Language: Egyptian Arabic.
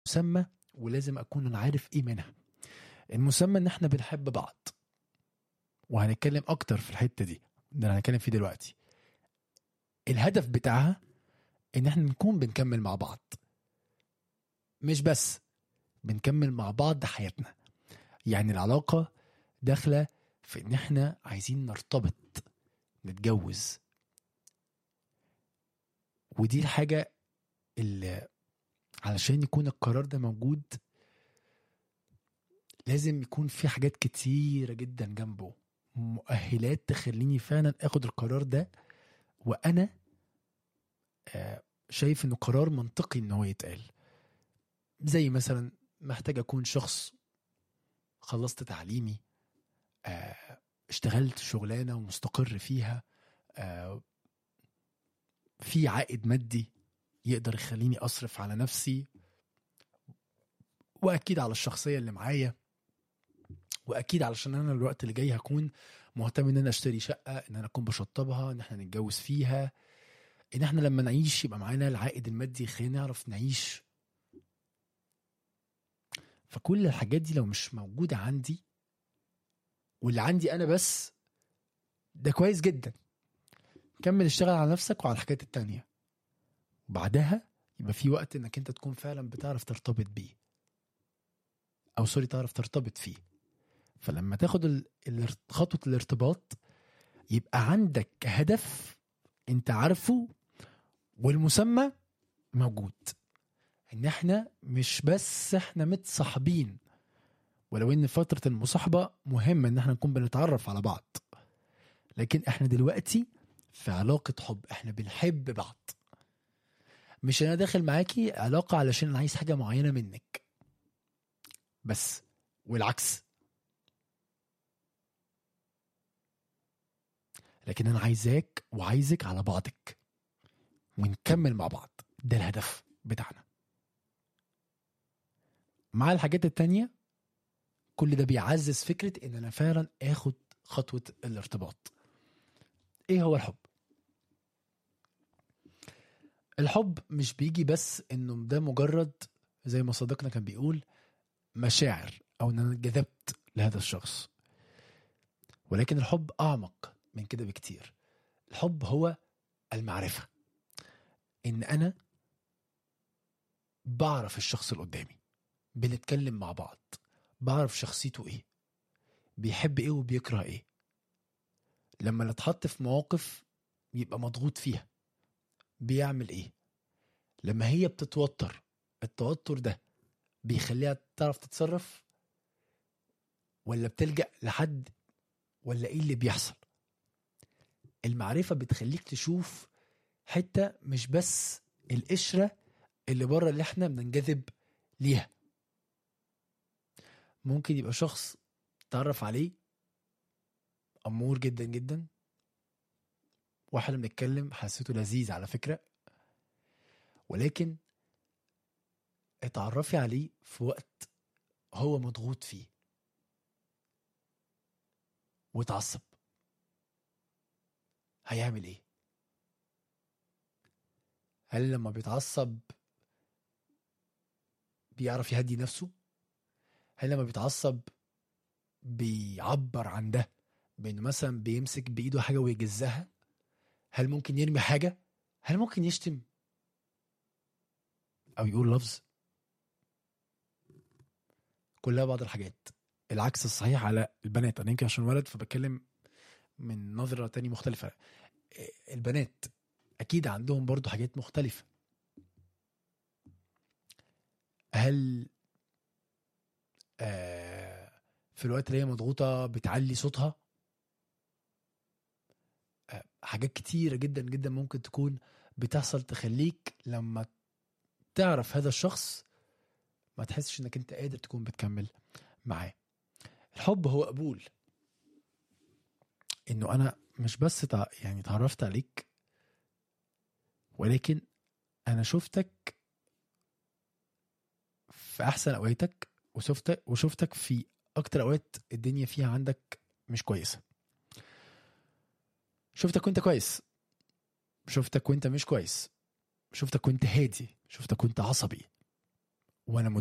مسمى ولازم اكون انا عارف ايه منها المسمى ان احنا بنحب بعض وهنتكلم اكتر في الحته دي ده اللي هنتكلم فيه دلوقتي الهدف بتاعها ان احنا نكون بنكمل مع بعض مش بس بنكمل مع بعض حياتنا يعني العلاقه داخله في ان احنا عايزين نرتبط نتجوز ودي الحاجه اللي علشان يكون القرار ده موجود لازم يكون في حاجات كتيرة جدا جنبه مؤهلات تخليني فعلا اخد القرار ده وانا آه، شايف انه قرار منطقي ان هو يتقال زي مثلا محتاج اكون شخص خلصت تعليمي آه، اشتغلت شغلانه ومستقر فيها آه، في عائد مادي يقدر يخليني اصرف على نفسي واكيد على الشخصيه اللي معايا واكيد علشان انا الوقت اللي جاي هكون مهتم ان انا اشتري شقه ان انا اكون بشطبها ان احنا نتجوز فيها ان احنا لما نعيش يبقى معانا العائد المادي يخلينا نعرف نعيش فكل الحاجات دي لو مش موجوده عندي واللي عندي انا بس ده كويس جدا كمل اشتغل على نفسك وعلى الحاجات التانية وبعدها يبقى في وقت انك انت تكون فعلا بتعرف ترتبط بيه او سوري تعرف ترتبط فيه فلما تاخد ال- الار- خطوه الارتباط يبقى عندك هدف انت عارفه والمسمى موجود ان احنا مش بس احنا متصاحبين ولو ان فتره المصاحبه مهمه ان احنا نكون بنتعرف على بعض لكن احنا دلوقتي في علاقه حب احنا بنحب بعض مش انا داخل معاكي علاقه علشان انا عايز حاجه معينه منك بس والعكس لكن انا عايزاك وعايزك على بعضك ونكمل مع بعض ده الهدف بتاعنا مع الحاجات التانية كل ده بيعزز فكرة ان انا فعلا اخد خطوة الارتباط ايه هو الحب الحب مش بيجي بس انه ده مجرد زي ما صديقنا كان بيقول مشاعر او ان انا انجذبت لهذا الشخص ولكن الحب اعمق من كده بكتير الحب هو المعرفة ان انا بعرف الشخص اللي قدامي بنتكلم مع بعض بعرف شخصيته ايه بيحب ايه وبيكره ايه لما نتحط في مواقف يبقى مضغوط فيها بيعمل ايه لما هي بتتوتر التوتر ده بيخليها تعرف تتصرف ولا بتلجأ لحد ولا ايه اللي بيحصل المعرفة بتخليك تشوف حتة مش بس القشرة اللي بره اللي احنا بننجذب ليها ممكن يبقى شخص تعرف عليه أمور جدا جدا واحنا بنتكلم حسيته لذيذ على فكرة ولكن اتعرفي عليه في وقت هو مضغوط فيه واتعصب هيعمل ايه هل لما بيتعصب بيعرف يهدي نفسه هل لما بيتعصب بيعبر عن ده بانه مثلا بيمسك بايده حاجه ويجزها هل ممكن يرمي حاجه هل ممكن يشتم او يقول لفظ كلها بعض الحاجات العكس الصحيح على البنات انا يمكن عشان ولد فبتكلم من نظره تاني مختلفه البنات اكيد عندهم برضو حاجات مختلفه هل آه في الوقت اللي هي مضغوطه بتعلي صوتها آه حاجات كتيره جدا جدا ممكن تكون بتحصل تخليك لما تعرف هذا الشخص ما تحسش انك انت قادر تكون بتكمل معاه الحب هو قبول انه انا مش بس تع... يعني تعرفت عليك ولكن انا شفتك في احسن اوقاتك وشفتك وشفتك في اكتر اوقات الدنيا فيها عندك مش كويسه شفتك وانت كويس شفتك وانت مش كويس شفتك وانت هادي شفتك وانت عصبي وانا